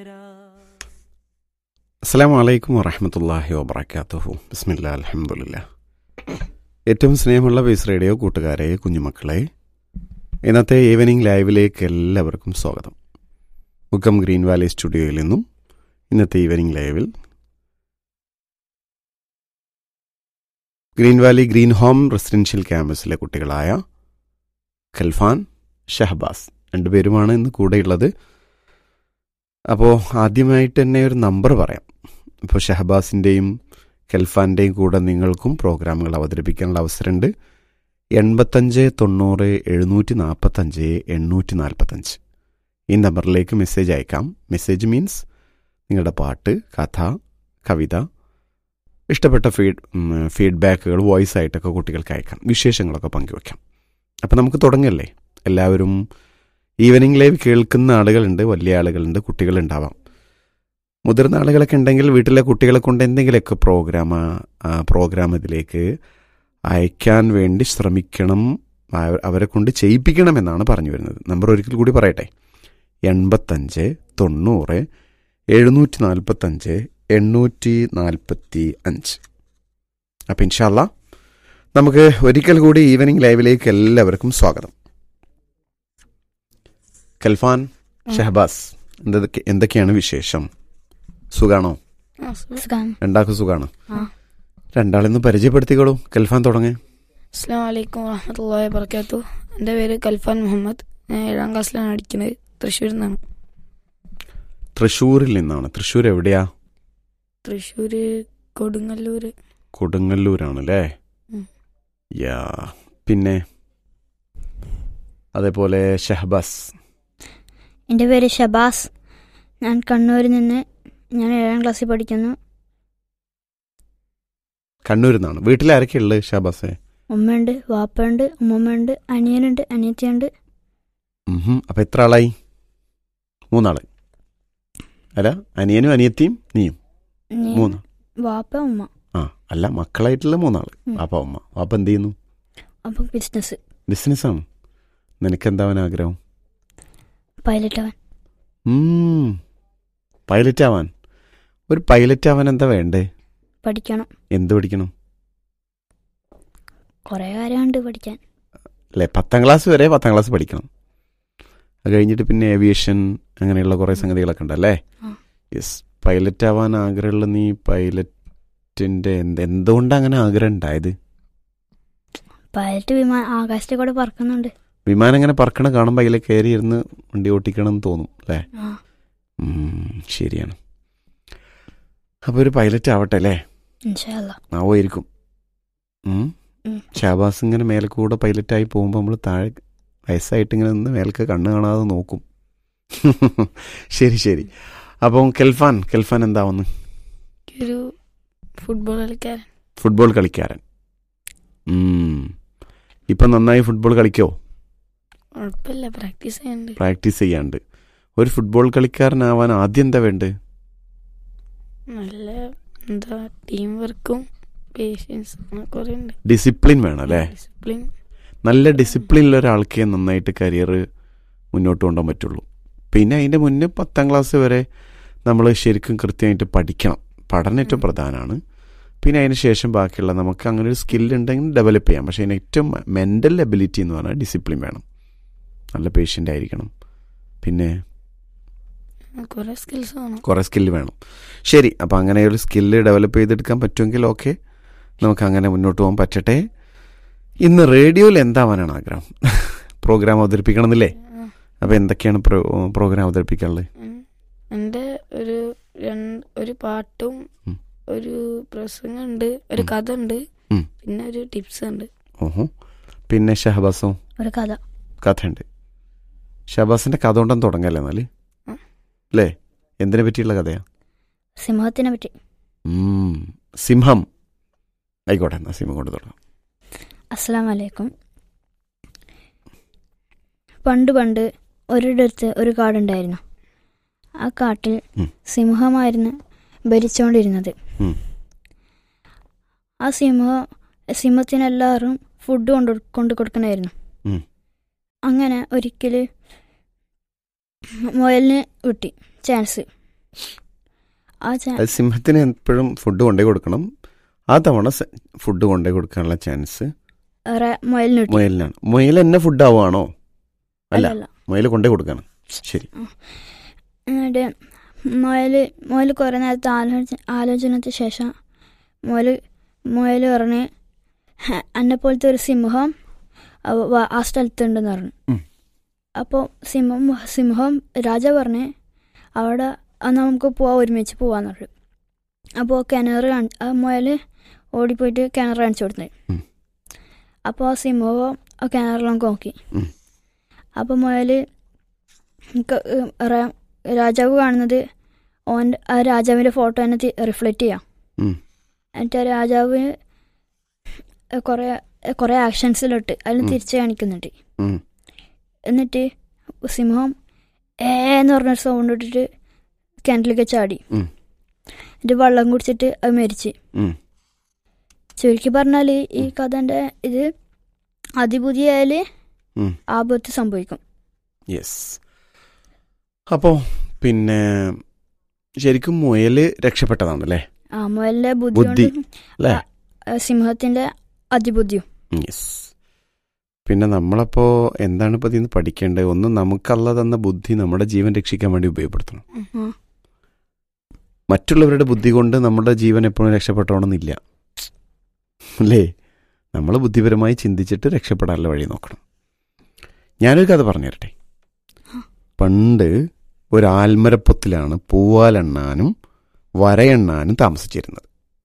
അസ്സാം വലൈക്കും വറഹമത്തല്ലാഹി വബർക്കാത്തുഹു ബിസ്മില്ല അലഹമുല്ല ഏറ്റവും സ്നേഹമുള്ള ബേസ് റേഡിയോ കൂട്ടുകാരെ കുഞ്ഞുമക്കളെ ഇന്നത്തെ ഈവനിങ് ലൈവിലേക്ക് എല്ലാവർക്കും സ്വാഗതം മുക്കം ഗ്രീൻ വാലി സ്റ്റുഡിയോയിൽ നിന്നും ഇന്നത്തെ ഈവനിങ് ലൈവിൽ green valley green home residential ക്യാമ്പസിലെ കുട്ടികളായ ഖൽഫാൻ ഷഹബാസ് രണ്ടുപേരുമാണ് ഇന്ന് കൂടെയുള്ളത് അപ്പോൾ ആദ്യമായിട്ട് തന്നെ ഒരു നമ്പർ പറയാം ഇപ്പോൾ ഷഹബാസിൻ്റെയും കെൽഫാൻ്റെയും കൂടെ നിങ്ങൾക്കും പ്രോഗ്രാമുകൾ അവതരിപ്പിക്കാനുള്ള അവസരമുണ്ട് എൺപത്തഞ്ച് തൊണ്ണൂറ് എഴുന്നൂറ്റി നാൽപ്പത്തഞ്ച് എണ്ണൂറ്റി നാൽപ്പത്തഞ്ച് ഈ നമ്പറിലേക്ക് മെസ്സേജ് അയക്കാം മെസ്സേജ് മീൻസ് നിങ്ങളുടെ പാട്ട് കഥ കവിത ഇഷ്ടപ്പെട്ട ഫീഡ് ഫീഡ്ബാക്കുകൾ വോയിസ് ആയിട്ടൊക്കെ കുട്ടികൾക്ക് അയക്കാം വിശേഷങ്ങളൊക്കെ പങ്കുവെക്കാം അപ്പം നമുക്ക് തുടങ്ങല്ലേ എല്ലാവരും ഈവനിങ് ലൈവ് കേൾക്കുന്ന ആളുകളുണ്ട് വലിയ ആളുകളുണ്ട് കുട്ടികളുണ്ടാവാം മുതിർന്ന ആളുകളൊക്കെ ഉണ്ടെങ്കിൽ വീട്ടിലെ കുട്ടികളെ കൊണ്ട് എന്തെങ്കിലുമൊക്കെ പ്രോഗ്രാം പ്രോഗ്രാം ഇതിലേക്ക് അയക്കാൻ വേണ്ടി ശ്രമിക്കണം അവ- അവരെ കൊണ്ട് ചെയ്യിപ്പിക്കണം എന്നാണ് പറഞ്ഞു വരുന്നത് നമ്പർ ഒരിക്കൽ കൂടി പറയട്ടെ എൺപത്തഞ്ച് തൊണ്ണൂറ് എഴുന്നൂറ്റി നാൽപ്പത്തഞ്ച് എണ്ണൂറ്റി നാൽപ്പത്തി അഞ്ച് അപ്പം ഇൻഷാല്ല നമുക്ക് ഒരിക്കൽ കൂടി ഈവനിങ് ലൈവിലേക്ക് എല്ലാവർക്കും സ്വാഗതം കൽഫാൻ ഷഹബാസ് എന്തൊക്കെ എന്തൊക്കെയാണ് വിശേഷം സുഖാണോ സുഖം രണ്ടാക്കും സുഖാണ് ആ. രണ്ടാളെന്ന് പരിചയപ്പെടുത്തിക്കോളൂ കൽഫാൻ തുടങ്ങി അസ്സാം വലൈക്കും വാഹമത്തല്ലാ വർക്കാത്തു എൻ്റെ പേര് കൽഫാൻ മുഹമ്മദ് ഞാൻ ഏഴാം ക്ലാസ്സിലാണ് പഠിക്കുന്നത് തൃശ്ശൂരിൽ നിന്നാണ് തൃശ്ശൂരിൽ നിന്നാണ് തൃശ്ശൂർ എവിടെയാ തൃശ്ശൂർ കൊടുങ്ങല്ലൂർ കൊടുങ്ങല്ലൂരാണല്ലേ ഉം. യാ പിന്നെ അതേപോലെ ഷഹബാസ് എൻ്റെ പേര് ഷബാസ് ഞാൻ കണ്ണൂരിൽ നിന്ന് ഞാൻ ഏഴാം ക്ലാസ്സിൽ പഠിക്കുന്നു കണ്ണൂരിൽ നിന്നാണ് വീട്ടിലാരൊക്കെ ഉള്ളത് ഷഹബാസെ ഉമ്മയുണ്ട് വാപ്പയുണ്ട് ഉമ്മമ്മയുണ്ട് അനിയനുണ്ട് അനിയത്തിയുണ്ട് ഉം അപ്പം എത്ര ആളായി മൂന്നാള് അല്ല അനിയനും അനിയത്തിയും നീയും ഞാൻ- മൂന്ന് വാപ്പ ഉമ്മ ആ അല്ല മക്കളായിട്ടുള്ള മൂന്നാള് ഉം. വാപ്പ ഉമ്മ വാപ്പ എന്ത് ചെയ്യുന്നു അപ്പം ബിസിനസ് ബിസിനസ്സാണ് നിനക്കെന്താവാൻ ആഗ്രഹം പൈലറ്റ് അവൻ ഉം. പൈലറ്റ് ആവാൻ ഒരു പൈലറ്റ് ആവാൻ എന്താ വേണ്ടേ പഠിക്കണം എന്ത് പഠിക്കണം കുറേ കാര്യമുണ്ട് പഠിക്കാൻ അല്ലേ പത്താം ക്ലാസ് വരെ പത്താം ക്ലാസ് പഠിക്കണം അത് കഴിഞ്ഞിട്ട് പിന്നെ ഏവിയേഷൻ അങ്ങനെയുള്ള കുറേ സംഗതികളൊക്കെ ഉണ്ടല്ലേ ആ. യെസ് പൈലറ്റ് ആവാൻ ആഗ്രഹമുള്ള നീ പൈലറ്റിന്റെ എന്ത് എന്തുകൊണ്ട് അങ്ങനെ ആഗ്രഹം ഉണ്ടായത് പൈലറ്റ് വിമാനം ആകാശത്തെ കൂടെ പറക്കുന്നുണ്ട് വിമാനം ഇങ്ങനെ പറക്കണ കാണുമ്പോൾ അതിൽ കയറി ഇരുന്ന് വണ്ടി ഓട്ടിക്കണം എന്ന് തോന്നും അല്ലേ ആ ഉം, ശരിയാണ് അപ്പോൾ ഒരു പൈലറ്റ് ആവട്ടെ അല്ലേ ഇൻഷാല്ല ആവുമായിരിക്കും ഉം. ഉം. ഷാബാസ് ഇങ്ങനെ മേലെ കൂടെ പൈലറ്റായി പോകുമ്പോൾ നമ്മൾ താഴെ വയസ്സായിട്ട് ഇങ്ങനെ നിന്ന് മേൽക്ക് കണ്ണ് കാണാതെ നോക്കും ശരി ശരി അപ്പം കെൽഫാൻ കെൽഫാൻ എന്താവുന്നു ഒരു ഫുട്ബോൾ കളിക്കാരൻ ഫുട്ബോൾ കളിക്കാരൻ ഉം. ഇപ്പം നന്നായി ഫുട്ബോൾ കളിക്കോ കുഴപ്പമില്ല പ്രാക്ടീസ് ചെയ്യുന്നുണ്ട് പ്രാക്ടീസ് ചെയ്യാണ്ട് ഒരു ഫുട്ബോൾ കളിക്കാരനാവാൻ ആദ്യം എന്താ വേണ്ടത് നല്ല എന്താ ടീം വർക്കും പേഷ്യൻസ് അങ്ങനെ കുറേ ഉണ്ട് ഡിസിപ്ലിൻ വേണം അല്ലേ ഡിസിപ്ലിൻ നല്ല ഡിസിപ്ലിനുള്ള ഒരാൾക്കേ നന്നായിട്ട് കരിയർ മുന്നോട്ട് കൊണ്ടുപോകാൻ പറ്റുള്ളൂ പിന്നെ അതിൻ്റെ മുന്നേ പത്താം ക്ലാസ് വരെ നമ്മൾ ശരിക്കും കൃത്യമായിട്ട് പഠിക്കണം പഠനം ഏറ്റവും ഉം. പ്രധാനമാണ് പിന്നെ അതിന് ശേഷം ബാക്കിയുള്ള നമുക്ക് അങ്ങനെ ഒരു സ്കിൽ ഉണ്ടെങ്കിൽ ഡെവലപ്പ് ചെയ്യാം പക്ഷേ അതിന് ഏറ്റവും മെൻ്റൽ എബിലിറ്റി എന്ന് പറഞ്ഞാൽ ഡിസിപ്ലിൻ വേണം നല്ല പേഷ്യൻ്റ് ആയിരിക്കണം പിന്നെ കുറേ സ്കിൽസ് വേണം കുറേ സ്കില്ല് വേണം ശരി അപ്പോൾ അങ്ങനെ ഒരു സ്കില്ല് ഡെവലപ്പ് ചെയ്തെടുക്കാൻ പറ്റുമെങ്കിൽ ഓക്കെ നമുക്ക് അങ്ങനെ മുന്നോട്ട് പോകാൻ പറ്റട്ടെ ഇന്ന് റേഡിയോയിൽ എന്താവാനാണ് ആഗ്രഹം പ്രോഗ്രാം അവതരിപ്പിക്കണം എന്നില്ലേ ആ. അപ്പോൾ എന്തൊക്കെയാണ് പ്രോ- പ്രോഗ്രാം അവതരിപ്പിക്കാനുള്ളത് ഉം. എൻ്റെ ഒരു രണ്ട് ഒരു പാട്ടും ഉം. ഒരു പ്രസംഗമുണ്ട് ഒരു ഉം. കഥ ഉണ്ട് ഉം. പിന്നെ ഒരു ടിപ്സ് ഉണ്ട് ഓഹോ പിന്നെ ഷഹബാസും ഒരു കഥ കഥയുണ്ട് ഷഹബാസിൻ്റെ കഥ കൊണ്ടൊന്നും തുടങ്ങല്ലേ എന്നാൽ ഉം. അല്ലേ എന്തിനെ പറ്റിയുള്ള കഥയാ സിംഹത്തിനെ പറ്റി ഉം. സിംഹം ആയിക്കോട്ടെ എന്നാൽ സിംഹം കൊണ്ട് തുടങ്ങാം അസ്സലാം വലൈക്കും പണ്ട് പണ്ട് ഒരിടത്ത് ഒരു കാടുണ്ടായിരുന്നു ആ കാട്ടിൽ ഉം. സിംഹമായിരുന്നു ഭരിച്ചുകൊണ്ടിരുന്നത് ഉം. ആ സിംഹ സിംഹത്തിനെല്ലാവരും ഫുഡ് കൊണ്ട് കൊണ്ട് കൊടുക്കണമായിരുന്നു ഉം. അങ്ങനെ ഒരിക്കൽ മുയലിന് കിട്ടി ചാൻസ് ആ ചാ അത് സിംഹത്തിന് എപ്പോഴും ഫുഡ് കൊണ്ടേ കൊടുക്കണം ആ തവണ ഫുഡ് കൊണ്ടേ കൊടുക്കാനുള്ള ചാൻസ് റ- മുയലിന് കിട്ടി മുയലിനാണ് മുയൽ എന്നെ ഫുഡ് ആവുകയാണോ അല്ല അല്ലല്ല മുയൽ കൊണ്ടേ കൊടുക്കണം ശരി എന്നിട്ട് മുയൽ മുയൽ കുറേ നേരത്തെ ആലോചന ആലോചനത്തിന് ശേഷം മുയൽ മുയൽ പറഞ്ഞ് "ഹ, എന്നെ പോലത്തെ ഒരു സിംഹം അവ- വ- ആ സ്ഥലത്തുണ്ടെന്ന് പറഞ്ഞു ഉം. അപ്പോൾ സിംഹം സിംഹം രാജ പറഞ്ഞ് അവിടെ എന്നാൽ നമുക്ക് പോവാം ഒരുമിച്ച് പോവാന്ന് പറഞ്ഞു അപ്പോൾ കിണർ കാണി- ആ മുയൽ ഓടിപ്പോയിട്ട് കിണർ കാണിച്ചു കൊടുത്തത് ഉം. അപ്പോൾ ആ സിംഹവും ആ കിണറിലൊക്കെ നോക്കി ഉം. അപ്പോൾ മുയൽ ക- ഉം, റ- രാജാവ് കാണുന്നത് ഓൻ ആ രാജാവിൻ്റെ ഫോട്ടോ തന്നെ റിഫ്ലക്റ്റ് ചെയ്യാം ഉം. എന്നിട്ട് ആ രാജാവ് കുറേ കുറേ ആക്ഷൻസിലിട്ട് അതിൽ ഉം. തിരിച്ച് കാണിക്കുന്നുണ്ട് ഉം. എന്നിട്ട് സിംഹം ഏ എന്ന് പറഞ്ഞൊരു സൗണ്ട് ഇട്ടിട്ട് കിണറ്റിലേക്ക് ചാടി ഉം. എന്നിട്ട് വെള്ളം കുടിച്ചിട്ട് അത് മരിച്ച് ഉം. ചുരുക്കി പറഞ്ഞാൽ ഈ കഥൻ്റെ ഇത് അതിബുദ്ധിയായാൽ ഉം. ആപത്ത് സംഭവിക്കും യെസ് അപ്പോൾ പിന്നെ ശരിക്കും മുയല് രക്ഷപ്പെട്ടതാണല്ലേ ആ മുയലിൻ്റെ ബുദ്ധി ബുദ്ധി, കൊണ്ട് അല്ലേ ആ, ആ, സിംഹത്തിന്റെ അതിബുദ്ധിയും യെസ് പിന്നെ നമ്മളപ്പോൾ എന്താണ് ഇപ്പോൾ ഇതിൽ നിന്ന് പഠിക്കേണ്ടത് ഒന്ന് നമുക്കല്ല തന്ന ബുദ്ധി നമ്മുടെ ജീവൻ രക്ഷിക്കാൻ വേണ്ടി ഉപയോഗപ്പെടുത്തണം ആ. മറ്റുള്ളവരുടെ ബുദ്ധി കൊണ്ട് നമ്മുടെ ജീവൻ എപ്പോഴും രക്ഷപ്പെട്ടോണമെന്നില്ല അല്ലേ നമ്മൾ ബുദ്ധിപരമായി ചിന്തിച്ചിട്ട് രക്ഷപ്പെടാനുള്ള വഴി നോക്കണം ഞാനൊരു കഥ പറഞ്ഞു തരട്ടെ പണ്ട് ഒരു ആൽമരപ്പൊത്തിലാണ് പൂവാലെണ്ണാനും വരയെണ്ണാനും താമസിച്ചിരുന്നത്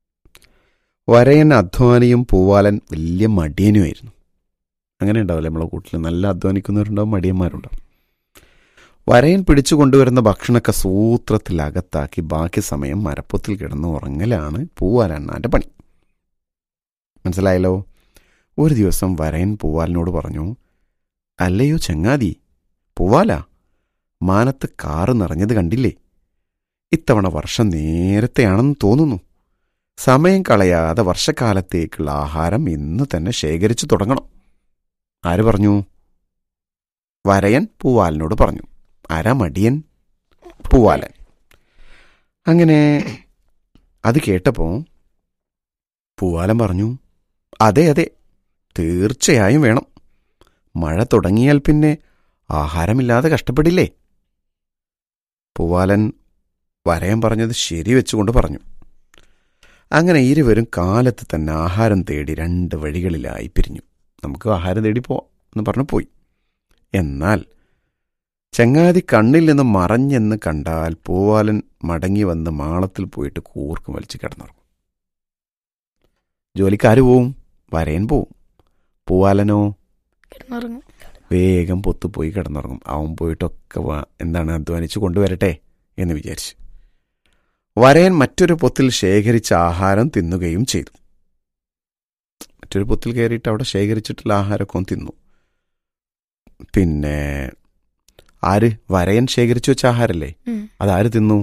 വരയൻ അധ്വാനിയും പൂവാലൻ വലിയ മടിയനുമായിരുന്നു അങ്ങനെ ഉണ്ടാവില്ലേ നമ്മളെ കൂട്ടിൽ നല്ല അധ്വാനിക്കുന്നവരുണ്ടാവും മടിയന്മാരുണ്ടാവും വരയൻ പിടിച്ചു കൊണ്ടുവരുന്ന ഭക്ഷണമൊക്കെ സൂത്രത്തിൽ അകത്താക്കി ബാക്കി സമയം മരപ്പൊത്തിൽ കിടന്ന് ഉറങ്ങലാണ് പൂവാലെണ്ണാൻ്റെ പണി മനസ്സിലായല്ലോ ഒരു ദിവസം വരയൻ പൂവാലിനോട് പറഞ്ഞു അല്ലയോ ചങ്ങാതി പൂവാല മാനത്ത് കാറ് നിറഞ്ഞത് കണ്ടില്ലേ ഇത്തവണ വർഷം നേരത്തെയാണെന്ന് തോന്നുന്നു സമയം കളയാതെ വർഷക്കാലത്തേക്കുള്ള ആഹാരം ഇന്ന് തന്നെ ശേഖരിച്ചു തുടങ്ങണം ആര് പറഞ്ഞു വരയൻ പൂവാലനോട് പറഞ്ഞു ആരാ മടിയൻ പൂവാലൻ അങ്ങനെ അത് കേട്ടപ്പോ പൂവാലൻ പറഞ്ഞു അതെ അതെ തീർച്ചയായും വേണം മഴ തുടങ്ങിയാൽ പിന്നെ ആഹാരമില്ലാതെ കഷ്ടപ്പെടില്ലേ പൂവാലൻ വരയൻ പറഞ്ഞത് ശരി വെച്ചുകൊണ്ട് പറഞ്ഞു അങ്ങനെ ഇരുവരും കാലത്ത് തന്നെ ആഹാരം തേടി രണ്ട് വഴികളിലായി പിരിഞ്ഞു നമുക്ക് ആഹാരം തേടി പോവാം എന്ന് പറഞ്ഞു പോയി എന്നാൽ ചങ്ങാതി കണ്ണിൽ നിന്ന് മറഞ്ഞെന്ന് കണ്ടാൽ പൂവാലൻ മടങ്ങി വന്ന് മാളത്തിൽ പോയിട്ട് കൂർക്കും വലിച്ച് കിടന്നുറങ്ങും ജോലിക്കാര് പോവും വരയൻ പോവും പൂവാലനോ കിടന്നുറങ്ങും വേഗം പൊത്തുപോയി കിടന്നുറങ്ങും അവൻ പോയിട്ടൊക്കെ വാ- എന്താണ് അധ്വാനിച്ച് കൊണ്ടുവരട്ടെ എന്ന് വിചാരിച്ചു വരയൻ മറ്റൊരു പൊത്തിൽ ശേഖരിച്ച ആഹാരം തിന്നുകയും ചെയ്തു മറ്റൊരു പൊത്തിൽ കയറിയിട്ട് അവിടെ ശേഖരിച്ചിട്ടുള്ള ആഹാരമൊക്കെ അവൻ തിന്നു പിന്നെ ആര് വരയൻ ശേഖരിച്ചു വെച്ച ആഹാരല്ലേ ഉം. അതാര് തിന്നു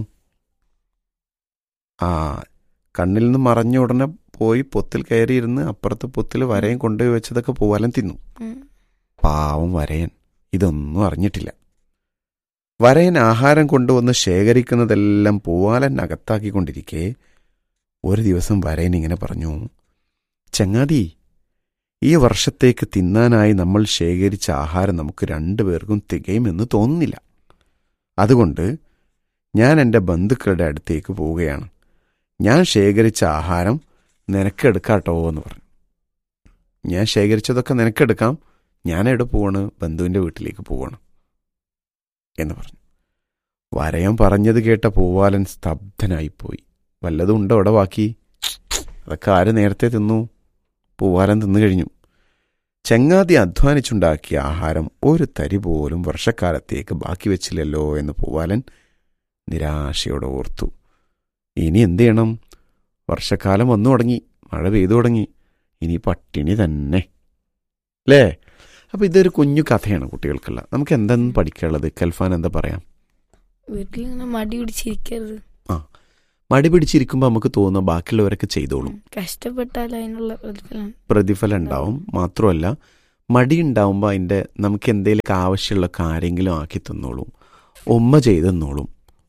ആ കണ്ണിൽ നിന്ന് മറഞ്ഞ ഉടനെ പോയി പൊത്തിൽ കയറിയിരുന്ന് അപ്പുറത്തെ പൊത്തിൽ വരയൻ കൊണ്ടുപോയി വെച്ചതൊക്കെ പൂവാലൻ തിന്നു ഉം. പാവം വരയൻ ഇതൊന്നും അറിഞ്ഞിട്ടില്ല വരയൻ ആഹാരം കൊണ്ടുവന്ന് ശേഖരിക്കുന്നതെല്ലാം പൂവാലൻ അകത്താക്കിക്കൊണ്ടിരിക്കെ ഒരു ദിവസം വരയൻ ഇങ്ങനെ പറഞ്ഞു ചങ്ങാതി ഈ വർഷത്തേക്ക് തിന്നാനായി നമ്മൾ ശേഖരിച്ച ആഹാരം നമുക്ക് രണ്ടുപേർക്കും തികയുമെന്ന് തോന്നുന്നില്ല അതുകൊണ്ട് ഞാൻ എൻ്റെ ബന്ധുക്കളുടെ അടുത്തേക്ക് പോവുകയാണ് ഞാൻ ശേഖരിച്ച ആഹാരം നിനക്കെടുക്കാട്ടോ എന്ന് പറഞ്ഞു ഞാൻ ശേഖരിച്ചതൊക്കെ നിനക്കെടുക്കാം ഞാൻ എവിടെ പോവാണ് ബന്ധുവിൻ്റെ വീട്ടിലേക്ക് പോവാണ് എന്ന് പറഞ്ഞു വരയം പറഞ്ഞത് കേട്ട പൂവാലൻ സ്തബ്ധനായിപ്പോയി വല്ലതും ഉണ്ടോ അവിടെ ബാക്കി അതൊക്കെ ആര് നേരത്തെ തിന്നു പൂവാലൻ തിന്നു കഴിഞ്ഞു ചെങ്ങാതി അധ്വാനിച്ചുണ്ടാക്കിയ ആഹാരം ഒരു തരി പോലും വർഷക്കാലത്തേക്ക് ബാക്കി വെച്ചില്ലല്ലോ എന്ന് പൂവാലൻ നിരാശയോടെ ഓർത്തു ഇനി എന്ത് ചെയ്യണം വർഷക്കാലം വന്നു തുടങ്ങി മഴ പെയ്തു തുടങ്ങി ഇനി പട്ടിണി തന്നെ അല്ലേ അപ്പോൾ ഇതൊരു കുഞ്ഞു കഥയാണ് കുട്ടികൾക്കുള്ള നമുക്ക് എന്തെന്ന് പഠിക്കാനുള്ളത് കൽഫാൻ എന്താ പറയാം വീട്ടിലിങ്ങനെ മടി പിടിച്ചിരിക്കരുത് മടി പിടിച്ചിരിക്കുമ്പോൾ നമുക്ക് തോന്നുന്ന ബാക്കിയുള്ളവരൊക്കെ ചെയ്തോളും കഷ്ടപ്പെട്ടാൽ അതിനുള്ള പ്രതിഫലം പ്രതിഫലം ഉണ്ടാവും മാത്രമല്ല മടി ഉണ്ടാവുമ്പോൾ അതിൻ്റെ നമുക്ക് എന്തെങ്കിലും ആവശ്യമുള്ള കാര്യങ്ങളും ആക്കി തന്നോളും ഉമ്മ ചെയ്ത് തന്നോളും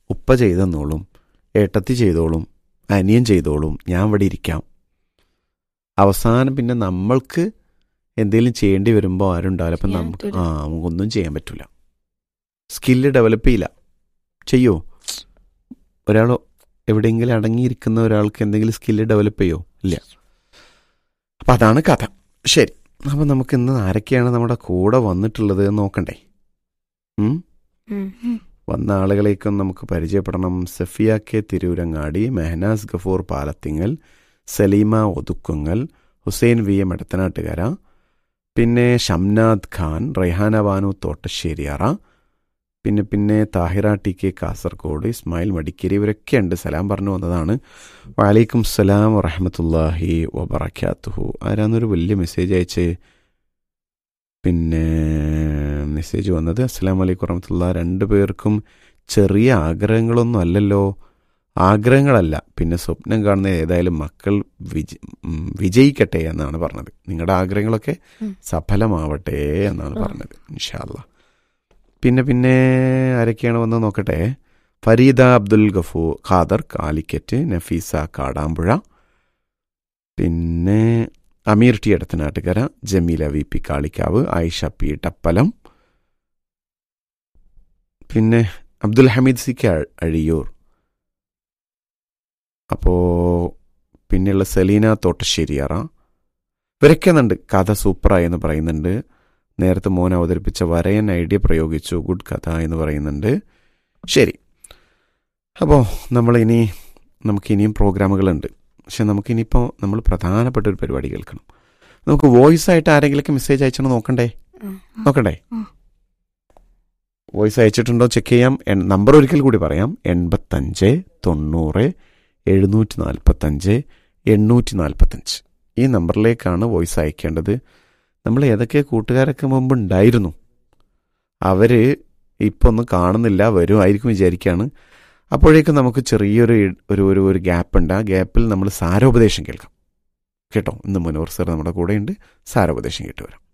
ഉപ്പ ചെയ്തെന്നോളും ഏട്ടത്തി ചെയ്തോളും അനിയൻ ചെയ്തോളും ഞാൻ ഇവിടെ ഇരിക്കാം അവസാനം പിന്നെ നമ്മൾക്ക് എന്തെങ്കിലും ചെയ്യേണ്ടി വരുമ്പോൾ ആരുണ്ടാവില്ല അപ്പം ചെയ്യാൻ നമുക്ക് പറ്റൂല. ആ നമുക്കൊന്നും ചെയ്യാൻ പറ്റില്ല സ്കില്ല് ഡെവലപ്പ് ചെയ്യില്ല ചെയ്യോ ഒരാൾ എവിടെയെങ്കിലും അടങ്ങിയിരിക്കുന്ന ഒരാൾക്ക് എന്തെങ്കിലും സ്കില്ല് ഡെവലപ്പ് ചെയ്യോ ഇല്ല അപ്പം അതാണ് കഥ ശരി അപ്പം നമുക്ക് ഇന്ന് ആരൊക്കെയാണ് നമ്മുടെ കൂടെ വന്നിട്ടുള്ളത് എന്ന് നോക്കണ്ടേ ഉം? ഉം. വന്ന ആളുകളേക്കും നമുക്ക് പരിചയപ്പെടണം Safiya K Tirurangadi Mehnas Gafoor Palathingal Saleema Othukkungal Hussain V M Edathanattukara പിന്നെ ഷംനാദ് ഖാൻ റെഹാന ബാനു തോട്ടശ്ശേരിയറ പിന്നെ പിന്നെ താഹിറ ടി കെ കാസർഗോഡ് ഇസ്മായിൽ മടിക്കേരി ഇവരൊക്കെ ഉണ്ട് സലാം പറഞ്ഞു വന്നതാണ് വലൈക്കും സലാം വറഹമത്തല്ലാഹി വബറക്കാത്തുഹു ആരാന്നൊരു വലിയ മെസ്സേജ് അയച്ച് പിന്നെ മെസ്സേജ് വന്നത് അസ്സാം വലൈക്കും വറഹമത്തുള്ള രണ്ടു പേർക്കും ചെറിയ ആഗ്രഹങ്ങളൊന്നും അല്ലല്ലോ ആഗ്രഹങ്ങളല്ല പിന്നെ സ്വപ്നം കാണുന്ന ഏതായാലും മക്കൾ വിജ ഉം, വിജയിക്കട്ടെ എന്നാണ് പറഞ്ഞത് നിങ്ങളുടെ ആഗ്രഹങ്ങളൊക്കെ ഉം. സഫലമാവട്ടെ എന്നാണ് ആ. പറഞ്ഞത് ഇൻഷാല്ല പിന്നെ പിന്നെ ആരൊക്കെയാണ് വന്ന് നോക്കട്ടെ ഫരീദ അബ്ദുൽ ഗഫൂ ഖാദർ കാലിക്കറ്റ് നഫീസ കാടാമ്പുഴ പിന്നെ Ameer T Edathanattukara Jameela V P Kalikavu Ayisha P Tappalam പിന്നെ അബ്ദുൽ ഹമീദ് സി കെ അഴ- അഴിയൂർ അപ്പോൾ പിന്നെയുള്ള സെലീന തോട്ടശ്ശേരിയറ ഇവരൊക്കെ ഉണ്ട് കഥ സൂപ്പറായി എന്ന് പറയുന്നുണ്ട് നേരത്തെ മോൻ അവതരിപ്പിച്ച വരയൻ ഐഡിയ പ്രയോഗിച്ചു ഗുഡ് കഥ എന്ന് പറയുന്നുണ്ട് ശരി അപ്പോൾ നമ്മളിനി നമുക്കിനിയും പ്രോഗ്രാമുകളുണ്ട് പക്ഷെ നമുക്കിനിയിപ്പോൾ നമ്മൾ പ്രധാനപ്പെട്ട ഒരു പരിപാടി കേൾക്കണം നമുക്ക് വോയിസ് ആയിട്ട് ആരെങ്കിലൊക്കെ മെസ്സേജ് അയച്ചോ നോക്കണ്ടേ ഉം. നോക്കണ്ടേ ആ. വോയിസ് അയച്ചിട്ടുണ്ടോ ചെക്ക് ചെയ്യാം എൺ- നമ്പർ ഒരിക്കൽ കൂടി പറയാം എൺപത്തഞ്ച് തൊണ്ണൂറ് എഴുന്നൂറ്റി നാൽപ്പത്തഞ്ച് എണ്ണൂറ്റി നാൽപ്പത്തഞ്ച് ഈ നമ്പറിലേക്കാണ് വോയിസ് അയക്കേണ്ടത് നമ്മൾ ഏതൊക്കെ കൂട്ടുകാരൊക്കെ മുമ്പ് ഉണ്ടായിരുന്നു അവർ ഇപ്പൊ ഒന്നും കാണുന്നില്ല വരുമായിരിക്കും വിചാരിക്കുകയാണ് അപ്പോഴേക്കും നമുക്ക് ചെറിയൊരു ഇ- ഒരു ഒരു ഒരു ഗ്യാപ്പ് ഉണ്ട് ആ ഗ്യാപ്പിൽ നമ്മൾ സാരോപദേശം കേൾക്കാം കേട്ടോ ഇന്ന് മുനോർ സർ നമ്മുടെ കൂടെയുണ്ട് സാരോപദേശം കേട്ട് വരാം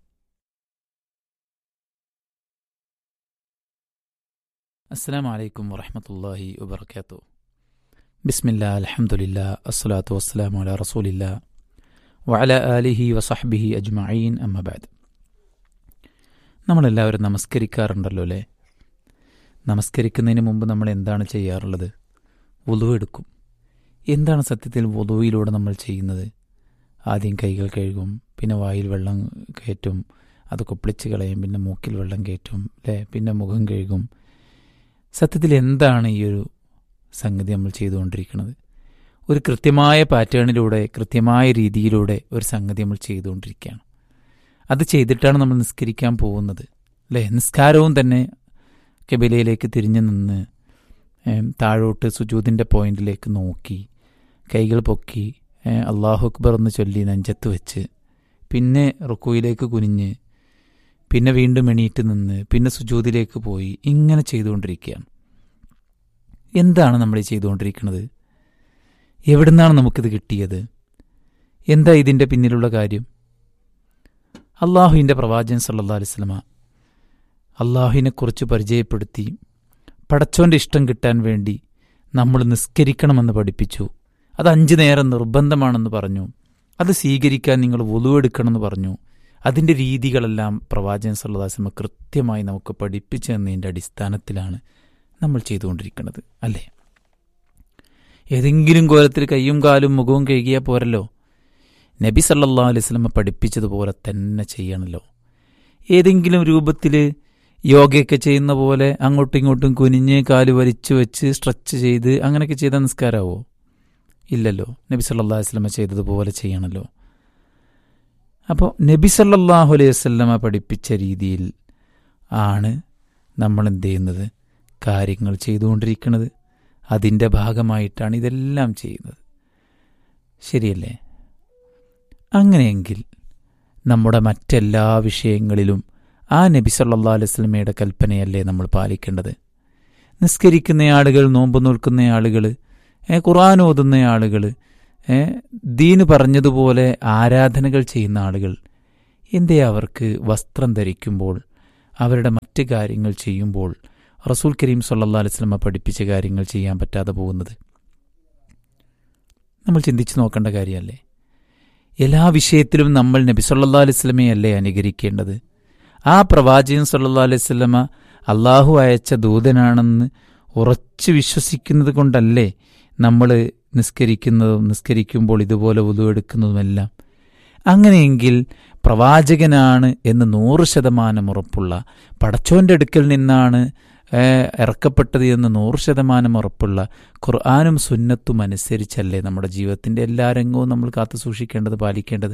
السلام عليكم ورحمة الله وبركاته بسم الله الحمد لله الصلاة والسلام على رسول الله وعلى آله وصحبه أجمعين أما بعد നമ്മളെല്ലാവരും നമസ്കരിക്കാറുണ്ടല്ലോ അല്ലേ നമസ്കരിക്കുന്നതിന് മുമ്പ് നമ്മൾ എന്താണ് ചെയ്യാറുള്ളത് വുളു എടുക്കും എന്താണ് സത്യത്തിൽ വുളുവിലൂടെ നമ്മൾ ചെയ്യുന്നത് ആദ്യം കൈകൾ കഴുകും പിന്നെ വായിൽ വെള്ളം കയറ്റും അത് കൊപ്പിളിച്ച് കളയും പിന്നെ മൂക്കിൽ വെള്ളം കയറ്റും അല്ലേ പിന്നെ മുഖം കഴുകും സത്യത്തിൽ എന്താണ് ഈ ഒരു സംഗതി നമ്മൾ ചെയ്തുകൊണ്ടിരിക്കുന്നത് ഒരു കൃത്യമായ പാറ്റേണിലൂടെ കൃത്യമായ രീതിയിലൂടെ ഒരു സംഗതി നമ്മൾ ചെയ്തുകൊണ്ടിരിക്കുകയാണ് അത് ചെയ്തിട്ടാണ് നമ്മൾ നിസ്കരിക്കാൻ പോകുന്നത് അല്ലേ നിസ്കാരവും തന്നെ കബിലയിലേക്ക് തിരിഞ്ഞു നിന്ന് ഏം, താഴോട്ട് സുജൂതിൻ്റെ പോയിന്റിലേക്ക് നോക്കി കൈകൾ പൊക്കി ഏ, അള്ളാഹു അക്ബർ എന്ന് ചൊല്ലി നെഞ്ചത്ത് വെച്ച് പിന്നെ റുക്കുയിലേക്ക് കുനിഞ്ഞ് പിന്നെ വീണ്ടും എണീറ്റ് നിന്ന് പിന്നെ സുജൂതിലേക്ക് പോയി ഇങ്ങനെ ചെയ്തുകൊണ്ടിരിക്കുകയാണ് എന്താണ് നമ്മൾ ഈ ചെയ്തുകൊണ്ടിരിക്കുന്നത് എവിടുന്നാണ് നമുക്കിത് കിട്ടിയത് എന്താ ഇതിൻ്റെ പിന്നിലുള്ള കാര്യം അള്ളാഹുവിൻ്റെ പ്രവാചകൻ സല്ലാ അലിസ്ലമ അള്ളാഹുവിനെക്കുറിച്ച് പരിചയപ്പെടുത്തി പടച്ചോൻ്റെ ഇഷ്ടം കിട്ടാൻ വേണ്ടി നമ്മൾ നിസ്കരിക്കണമെന്ന് പഠിപ്പിച്ചു അത് അഞ്ചു നേരം നിർബന്ധമാണെന്ന് പറഞ്ഞു അത് സ്വീകരിക്കാൻ നിങ്ങൾ വുളുവെടുക്കണമെന്ന് പറഞ്ഞു അതിൻ്റെ രീതികളെല്ലാം പ്രവാചകൻ സല്ലാസ്ലമ കൃത്യമായി നമുക്ക് പഠിപ്പിച്ചു തന്നതിൻ്റെ അടിസ്ഥാനത്തിലാണ് നമ്മൾ ചെയ്തുകൊണ്ടിരിക്കുന്നത് അല്ലേ ഏതെങ്കിലും കോലത്തിൽ കയ്യും കാലും മുഖവും കഴുകിയാൽ പോരല്ലോ നബി സല്ലാ അലൈവലമ പഠിപ്പിച്ചതുപോലെ തന്നെ ചെയ്യണമല്ലോ ഏതെങ്കിലും രൂപത്തിൽ യോഗയൊക്കെ ചെയ്യുന്ന പോലെ അങ്ങോട്ടും ഇങ്ങോട്ടും കുനിഞ്ഞ് കാല് വലിച്ചു വെച്ച് സ്ട്രെച്ച് ചെയ്ത് അങ്ങനെയൊക്കെ ചെയ്ത നിസ്കാരാവോ ഇല്ലല്ലോ നബി സല്ലാ വസ്ലമ ചെയ്തതുപോലെ ചെയ്യണമല്ലോ അപ്പോൾ നബി സല്ലാഹു അലൈഹി വസ്ലമ പഠിപ്പിച്ച രീതിയിൽ ആണ് നമ്മൾ എന്ത് ചെയ്യുന്നത് കാര്യങ്ങൾ ചെയ്തുകൊണ്ടിരിക്കുന്നത് അതിൻ്റെ ഭാഗമായിട്ടാണ് ഇതെല്ലാം ചെയ്യുന്നത് ശരിയല്ലേ അങ്ങനെയെങ്കിൽ നമ്മുടെ മറ്റെല്ലാ വിഷയങ്ങളിലും ആ നബി സല്ലാ അലൈഹി സ്വലമയുടെ കൽപ്പനയല്ലേ നമ്മൾ പാലിക്കേണ്ടത് നിസ്കരിക്കുന്ന ആളുകൾ നോമ്പ് നിൽക്കുന്ന ആളുകൾ ഖുർആൻ ഓതുന്ന ആളുകൾ ദീന് പറഞ്ഞതുപോലെ ആരാധനകൾ ചെയ്യുന്ന ആളുകൾ എന്തേ അവർക്ക് വസ്ത്രം ധരിക്കുമ്പോൾ അവരുടെ മറ്റ് കാര്യങ്ങൾ ചെയ്യുമ്പോൾ റസൂൽ കരീം സല്ലാ അലിസ്ലമ പഠിപ്പിച്ച കാര്യങ്ങൾ ചെയ്യാൻ പറ്റാതെ പോകുന്നത് നമ്മൾ ചിന്തിച്ചു നോക്കേണ്ട കാര്യമല്ലേ എല്ലാ വിഷയത്തിലും നമ്മൾ നബി സല്ലാ അലിസ്ലമയല്ലേ അനുകരിക്കേണ്ടത് ആ പ്രവാചകൻ സല്ലാ അലൈവല്ലമ അള്ളാഹു അയച്ച ദൂതനാണെന്ന് ഉറച്ചു വിശ്വസിക്കുന്നത് കൊണ്ടല്ലേ നമ്മൾ നിസ്കരിക്കുന്നതും നിസ്കരിക്കുമ്പോൾ ഇതുപോലെ ഉതുവെടുക്കുന്നതുമെല്ലാം അങ്ങനെയെങ്കിൽ പ്രവാചകനാണ് എന്ന് നൂറ് ശതമാനം ഉറപ്പുള്ള പടച്ചോന്റെ അടുക്കൽ നിന്നാണ് ഇറക്കപ്പെട്ടത് എന്ന് നൂറ് ശതമാനം ഉറപ്പുള്ള ഖുർആാനും സുന്നത്തും അനുസരിച്ചല്ലേ നമ്മുടെ ജീവിതത്തിന്റെ എല്ലാ രംഗവും നമ്മൾ കാത്തു സൂക്ഷിക്കേണ്ടത് പാലിക്കേണ്ടത്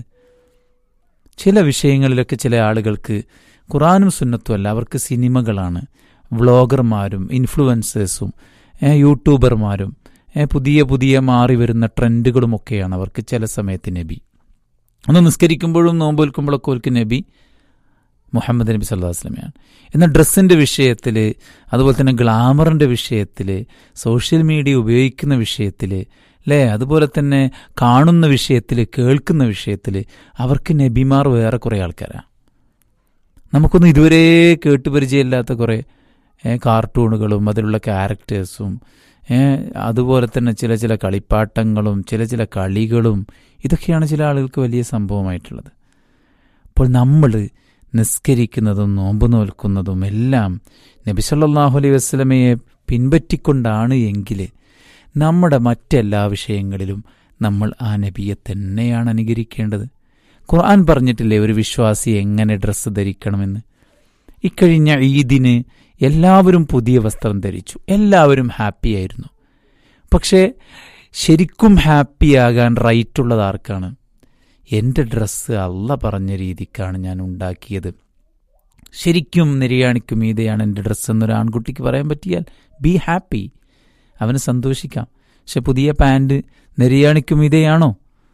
ചില വിഷയങ്ങളിലൊക്കെ ചില ആളുകൾക്ക് ഖുറാനും സുന്നത്തും അല്ല അവർക്ക് സിനിമകളാണ് വ്ളോഗർമാരും ഇൻഫ്ലുവൻസേഴ്സും യൂട്യൂബർമാരും പുതിയ പുതിയ മാറി വരുന്ന ട്രെൻഡുകളുമൊക്കെയാണ് അവർക്ക് ചില സമയത്ത് നബി ഒന്ന് നിസ്കരിക്കുമ്പോഴും നോമ്പ് വിൽക്കുമ്പോഴൊക്കെ അവർക്ക് നബി മുഹമ്മദ് നബി സല്ലാ വസ്ലമയാണ് എന്നാൽ ഡ്രസ്സിൻ്റെ വിഷയത്തിൽ അതുപോലെ തന്നെ ഗ്ലാമറിൻ്റെ വിഷയത്തിൽ സോഷ്യൽ മീഡിയ ഉപയോഗിക്കുന്ന വിഷയത്തിൽ അല്ലേ അതുപോലെ തന്നെ കാണുന്ന വിഷയത്തിൽ കേൾക്കുന്ന വിഷയത്തിൽ അവർക്ക് നബിമാർ വേറെ കുറേ ആൾക്കാരാണ് നമുക്കൊന്നും ഇതുവരെ കേട്ടുപരിചയമില്ലാത്ത കുറേ കാർട്ടൂണുകളും അതിലുള്ള ക്യാരക്ടേഴ്സും അതുപോലെ തന്നെ ചില ചില കളിപ്പാട്ടങ്ങളും ചില ചില കളികളും ഇതൊക്കെയാണ് ചില ആളുകൾക്ക് വലിയ സംഭവമായിട്ടുള്ളത് അപ്പോൾ നമ്മൾ നിസ്കരിക്കുന്നതും നോമ്പ് നോൽക്കുന്നതും എല്ലാം നബി സല്ലാഹു അലൈഹി വസ്ലമയെ പിൻപറ്റിക്കൊണ്ടാണ് എങ്കിൽ നമ്മുടെ മറ്റെല്ലാ വിഷയങ്ങളിലും നമ്മൾ ആ നബിയെ തന്നെയാണ് അനുകരിക്കേണ്ടത് ഖുർആൻ പറഞ്ഞിട്ടില്ലേ ഒരു വിശ്വാസി എങ്ങനെ ഡ്രസ്സ് ധരിക്കണമെന്ന് ഇക്കഴിഞ്ഞ ഈദിന് എല്ലാവരും പുതിയ വസ്ത്രം ധരിച്ചു എല്ലാവരും ഹാപ്പി ആയിരുന്നു പക്ഷേ ശരിക്കും ഹാപ്പിയാകാൻ റൈറ്റുള്ളത് ആർക്കാണ് എൻ്റെ ഡ്രസ്സ് അല്ല പറഞ്ഞ രീതിക്കാണ് ഞാൻ ഉണ്ടാക്കിയത് ശരിക്കും നിര്യാണിക്കും മീതെയാണ് എൻ്റെ ഡ്രസ്സ് എന്നൊരു ആൺകുട്ടിക്ക് പറയാൻ പറ്റിയാൽ ബി ഹാപ്പി അവന് സന്തോഷിക്കാം പക്ഷെ പുതിയ പാൻറ് നിര്യാണിക്കും മീതെയാണോ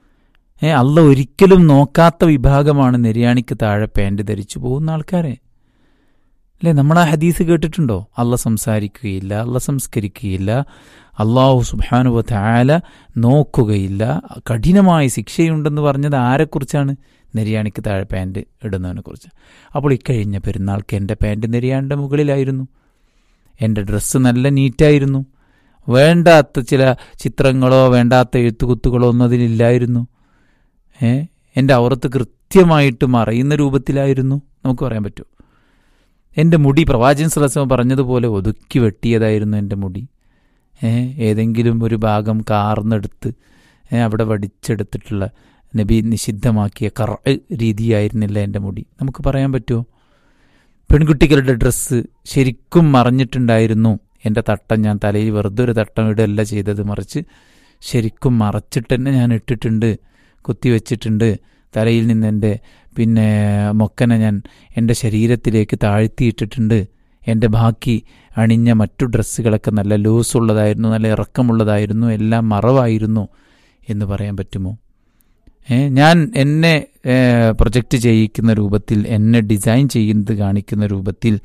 ഏ അല്ല ഒരിക്കലും നോക്കാത്ത വിഭാഗമാണ് നിര്യാണിക്ക് താഴെ പാൻറ് ധരിച്ചു പോകുന്ന ആൾക്കാരെ അല്ലേ നമ്മൾ ആ ഹദീസ് കേട്ടിട്ടുണ്ടോ അല്ല സംസാരിക്കുകയില്ല അല്ല സംസ്കരിക്കുകയില്ല അള്ളാഹു സുബാനുവ താല നോക്കുകയില്ല കഠിനമായ ശിക്ഷയുണ്ടെന്ന് പറഞ്ഞത് ആരെക്കുറിച്ചാണ് നെരിയാണിക്ക് താഴെ പാൻറ് ഇടുന്നതിനെ കുറിച്ച് അപ്പോൾ ഇക്കഴിഞ്ഞ പെരുന്നാൾക്ക് എൻ്റെ പാൻറ് നെരിയാണിൻ്റെ മുകളിലായിരുന്നു എൻ്റെ ഡ്രസ്സ് നല്ല നീറ്റായിരുന്നു വേണ്ടാത്ത ചില ചിത്രങ്ങളോ വേണ്ടാത്ത എഴുത്തുകുത്തുകളോ ഒന്നും അതിലില്ലായിരുന്നു ഏ എൻ്റെ ഔറത്ത് കൃത്യമായിട്ട് മറയുന്ന രൂപത്തിലായിരുന്നു നമുക്ക് പറയാൻ പറ്റുമോ എൻ്റെ മുടി പ്രവാചകൻ സലസമ പറഞ്ഞതുപോലെ ഒതുക്കി വെട്ടിയതായിരുന്നു എൻ്റെ മുടി ഏ ഏതെങ്കിലും ഒരു ഭാഗം കാർന്നെടുത്ത് അവിടെ വടിച്ചെടുത്തിട്ടുള്ള നബി നിഷിദ്ധമാക്കിയ കറ രീതിയായിരുന്നില്ല എൻ്റെ മുടി നമുക്ക് പറയാൻ പറ്റുമോ പെൺകുട്ടികളുടെ ഡ്രസ്സ് ശരിക്കും മറഞ്ഞിട്ടുണ്ടായിരുന്നു എൻ്റെ തട്ടം ഞാൻ തലയിൽ വെറുതെ ഒരു തട്ടം ഇടല്ല ചെയ്തത് മറിച്ച് ശരിക്കും മറച്ചിട്ട് തന്നെ ഞാൻ ഇട്ടിട്ടുണ്ട് കുത്തിവെച്ചിട്ടുണ്ട് തലയിൽ നിന്ന് എൻ്റെ പിന്നെ മൊക്കനെ ഞാൻ എൻ്റെ ശരീരത്തിലേക്ക് താഴ്ത്തിയിട്ടിട്ടുണ്ട് എൻ്റെ ബാക്കി അണിഞ്ഞ മറ്റു ഡ്രസ്സുകളൊക്കെ നല്ല ലൂസ് ഉള്ളതായിരുന്നു നല്ല ഇറക്കമുള്ളതായിരുന്നു എല്ലാം മറവായിരുന്നു എന്ന് പറയാൻ പറ്റുമോ ഞാൻ എന്നെ പ്രൊജക്റ്റ് ചെയ്യിക്കുന്ന രൂപത്തിൽ എന്നെ ഡിസൈൻ ചെയ്യുന്നത് കാണിക്കുന്ന രൂപത്തിൽ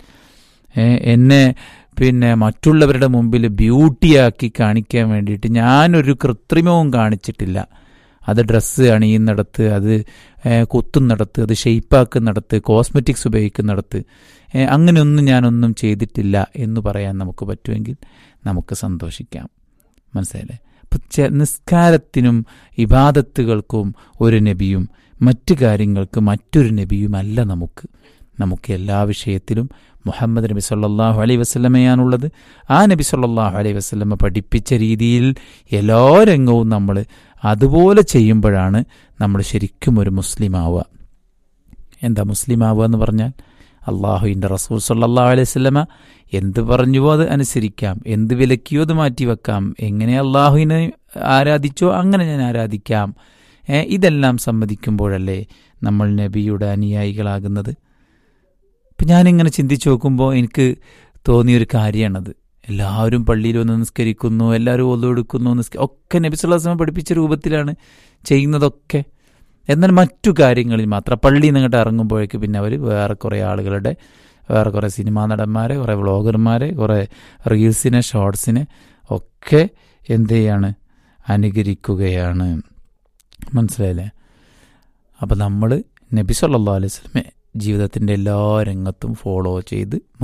എന്നെ പിന്നെ മറ്റുള്ളവരുടെ മുമ്പിൽ ബ്യൂട്ടിയാക്കി കാണിക്കാൻ വേണ്ടിയിട്ട് ഞാനൊരു കൃത്രിമവും കാണിച്ചിട്ടില്ല അത് ഡ്രസ്സ് അണിയുന്നിടത്ത് അത് കുത്തുന്നിടത്ത് അത് ഷെയ്പ്പാക്കുന്നിടത്ത് കോസ്മെറ്റിക്സ് ഉപയോഗിക്കുന്നിടത്ത് അങ്ങനെയൊന്നും ഞാനൊന്നും ചെയ്തിട്ടില്ല എന്ന് പറയാൻ നമുക്ക് പറ്റുമെങ്കിൽ നമുക്ക് സന്തോഷിക്കാം മനസ്സിലായില്ലേ അപ്പം നിസ്കാരത്തിനും ഇബാദത്തുകൾക്കും ഒരു നബിയും മറ്റു കാര്യങ്ങൾക്ക് മറ്റൊരു നബിയുമല്ല നമുക്ക് നമുക്ക് എല്ലാ വിഷയത്തിലും മുഹമ്മദ് നബി സല്ലാഹു അലൈ വസ്ലമയാണുള്ളത് ആ നബി സല്ലാഹു അലൈ വസ്ലമ പഠിപ്പിച്ച രീതിയിൽ എല്ലാ രംഗവും നമ്മൾ അതുപോലെ ചെയ്യുമ്പോഴാണ് നമ്മൾ ശരിക്കും ഒരു മുസ്ലിം ആവുക എന്താ മുസ്ലിം ആവുക എന്ന് പറഞ്ഞാൽ അള്ളാഹുവിൻ്റെ റസൂൽ സല്ലാ അലൈഹി സ്വലമ എന്ത് പറഞ്ഞുവോ അത് അനുസരിക്കാം എന്ത് വിലക്കിയോ അത് മാറ്റിവെക്കാം എങ്ങനെ അള്ളാഹുവിനെ ആരാധിച്ചോ അങ്ങനെ ഞാൻ ആരാധിക്കാം ഇതെല്ലാം സമ്മതിക്കുമ്പോഴല്ലേ നമ്മൾ നബിയുടെ അനുയായികളാകുന്നത് ഇപ്പം ഞാനിങ്ങനെ ചിന്തിച്ചു നോക്കുമ്പോൾ എനിക്ക് തോന്നിയൊരു കാര്യമാണത് എല്ലാവരും പള്ളിയിൽ വന്ന് നിസ്കരിക്കുന്നു എല്ലാവരും ഒതുകൊടുക്കുന്നു നിസ്ക ഒക്കെ നബി സുല്ലാസ്ലമ പഠിപ്പിച്ച രൂപത്തിലാണ് ചെയ്യുന്നതൊക്കെ എന്നാൽ മറ്റു കാര്യങ്ങളിൽ മാത്രം പള്ളിയിൽ നിന്നിട്ട് ഇറങ്ങുമ്പോഴേക്ക് പിന്നെ അവർ വേറെ കുറേ ആളുകളുടെ വേറെ കുറേ സിനിമാ നടന്മാരെ കുറേ വ്ളോഗർമാരെ കുറേ റീൽസിനെ ഷോർട്സിനെ ഒക്കെ എന്ത് ചെയ്യാണ് അനുകരിക്കുകയാണ് മനസ്സിലായില്ലേ അപ്പം നമ്മൾ നബി സല്ലാ അലൈഹി സ്വലമെ ജീവിതത്തിൻ്റെ എല്ലാ രംഗത്തും ഫോളോ ചെയ്ത്